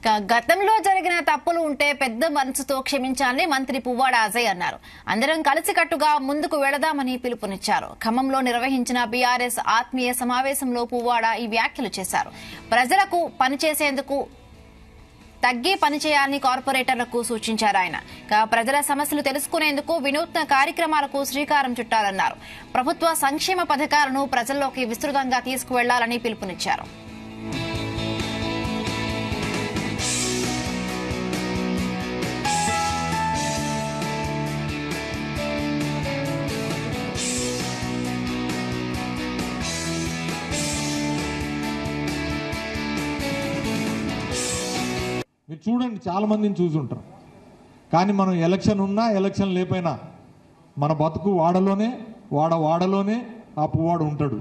గ- గతంలో జరిగిన తప్పులు ఉంటే పెద్ద మనసుతో క్షమించాలని మంత్రి పువ్వాడ అజయ్ అన్నారు అందరం కలిసికట్టుగా ముందుకు వెళదామని పిలుపునిచ్చారు ఖమ్మంలో నిర్వహించిన బీఆర్ఎస్ ఆత్మీయ సమావేశంలో పువ్వాడ ఈ వ్యాఖ్యలు చేశారు ప్రజలకు పనిచేసేందుకు తగ్గి పనిచేయాలని కార్పొరేటర్లకు సూచించారు ఆయన ఇక ప్రజల సమస్యలు తెలుసుకునేందుకు వినూత్న కార్యక్రమాలకు శ్రీకారం చుట్టాలన్నారు ప్రభుత్వ సంక్షేమ పథకాలను ప్రజల్లోకి విస్తృతంగా తీసుకువెళ్లాలని పిలుపునిచ్చారు మీరు చూడండి చాలా మందిని చూసుంటారు కానీ మనం ఎలక్షన్ ఉన్నా ఎలక్షన్ లేకపోయినా మన బతుకు వాడలోనే వాడ వాడలోనే ఆ పువ్వాడు ఉంటాడు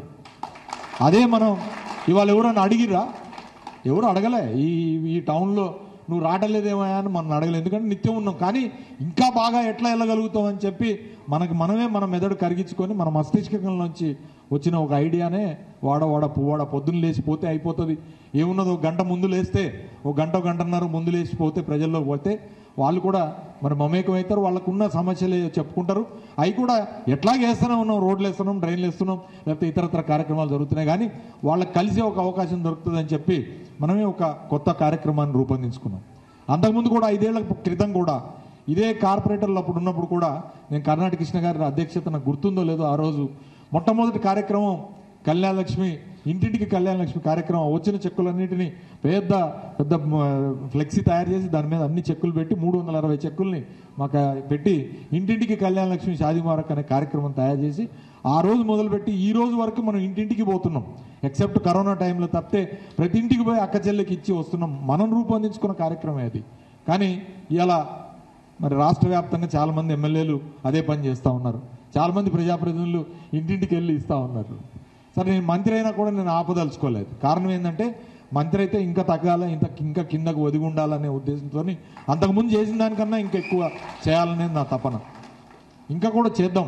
అదే మనం ఇవాళ ఎవరైనా అడిగిరా ఎవరు అడగలే ఈ ఈ టౌన్లో నువ్వు రావట్లేదేమో అని మనం అడగలేదు ఎందుకంటే నిత్యం ఉన్నాం కానీ ఇంకా బాగా ఎట్లా వెళ్ళగలుగుతాం అని చెప్పి మనకు మనమే మన మెదడు కరిగించుకొని మన మస్తిష్కంలోంచి వచ్చిన ఒక ఐడియానే వాడ వాడ పువ్వాడ పొద్దున్న లేచిపోతే అయిపోతుంది ఏమున్నదో ఒక గంట ముందు లేస్తే ఒక గంట ఒక గంటన్నర ముందు లేచిపోతే ప్రజల్లో పోతే వాళ్ళు కూడా మరి మమేకం అవుతారు వాళ్ళకున్న సమస్యలు చెప్పుకుంటారు అవి కూడా ఎట్లాగే వేస్తూనే ఉన్నాం రోడ్లు వేస్తున్నాం డ్రైన్లు వేస్తున్నాం లేకపోతే ఇతరత్ర కార్యక్రమాలు జరుగుతున్నాయి కానీ వాళ్ళకి కలిసే ఒక అవకాశం దొరుకుతుందని చెప్పి మనమే ఒక కొత్త కార్యక్రమాన్ని రూపొందించుకున్నాం అంతకుముందు కూడా ఐదేళ్ల క్రితం కూడా ఇదే కార్పొరేటర్లు అప్పుడు ఉన్నప్పుడు కూడా నేను కర్ణాటక కృష్ణ గారి అధ్యక్షత నాకు గుర్తుందో లేదో ఆ రోజు మొట్టమొదటి కార్యక్రమం కళ్యాణ లక్ష్మి ఇంటింటికి కళ్యాణ లక్ష్మి కార్యక్రమం వచ్చిన చెక్కులన్నింటినీ పెద్ద పెద్ద మ, ఫ్లెక్సీ తయారు చేసి దాని మీద అన్ని చెక్కులు పెట్టి మూడు వందల అరవై చెక్కుల్ని మాకు పెట్టి ఇంటింటికి కళ్యాణ లక్ష్మి షాదీ ముబారక్ అనే కార్యక్రమం తయారు చేసి ఆ రోజు మొదలుపెట్టి ఈ రోజు వరకు మనం ఇంటింటికి పోతున్నాం ఎక్సెప్ట్ కరోనా టైంలో తప్పితే ప్రతి ఇంటికి పోయి అక్క చెల్లెకి ఇచ్చి వస్తున్నాం మనం రూపొందించుకున్న కార్యక్రమం అది కానీ ఇలా మరి రాష్ట్ర వ్యాప్తంగా చాలా మంది ఎమ్మెల్యేలు అదే పని చేస్తూ ఉన్నారు చాలా మంది ప్రజాప్రతినిధులు ఇంటింటికి వెళ్ళి ఇస్తూ ఉన్నారు సరే నేను మంత్రి అయినా కూడా నేను ఆపదలుచుకోలేదు కారణం ఏంటంటే మంత్రి అయితే ఇంకా తగ్గాల ఇంత ఇంకా కిందకు ఒదిగి ఉండాలనే ఉద్దేశంతో అంతకుముందు చేసిన దానికన్నా ఇంకా ఎక్కువ చేయాలనేది నా తపన ఇంకా కూడా చేద్దాం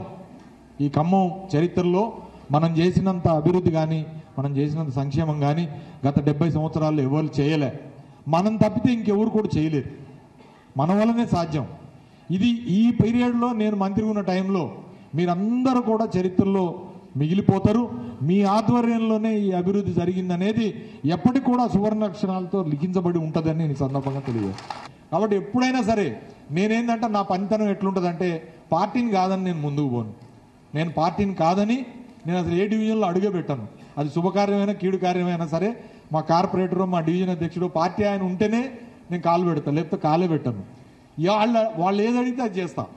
ఈ ఖమ్మం చరిత్రలో మనం చేసినంత అభివృద్ధి కానీ మనం చేసినంత సంక్షేమం కానీ గత డెబ్బై సంవత్సరాల్లో ఎవరు చేయలే మనం తప్పితే ఇంకెవరు కూడా చేయలేరు మన వల్లనే సాధ్యం ఇది ఈ పీరియడ్లో నేను మంత్రి ఉన్న టైంలో మీరందరూ కూడా చరిత్రలో మిగిలిపోతారు మీ ఆధ్వర్యంలోనే ఈ అభివృద్ధి జరిగిందనేది ఎప్పటికి కూడా సువర్ణాక్షరాలతో లిఖించబడి ఉంటుందని నేను ఈ సందర్భంగా తెలియదు కాబట్టి ఎప్పుడైనా సరే నేనేందంటే నా పనితనం ఎట్లుంటుందంటే పార్టీని కాదని నేను ముందుకు పోను నేను పార్టీని కాదని నేను అసలు ఏ డివిజన్లో అడుగే పెట్టాను అది శుభకార్యమైనా కీడు కార్యమైనా సరే మా కార్పొరేటర్ మా డివిజన్ అధ్యక్షుడు పార్టీ ఆయన ఉంటేనే నేను కాలు పెడతాను లేకపోతే కాలే పెట్టాను వాళ్ళ వాళ్ళు ఏది అడిగితే అది చేస్తా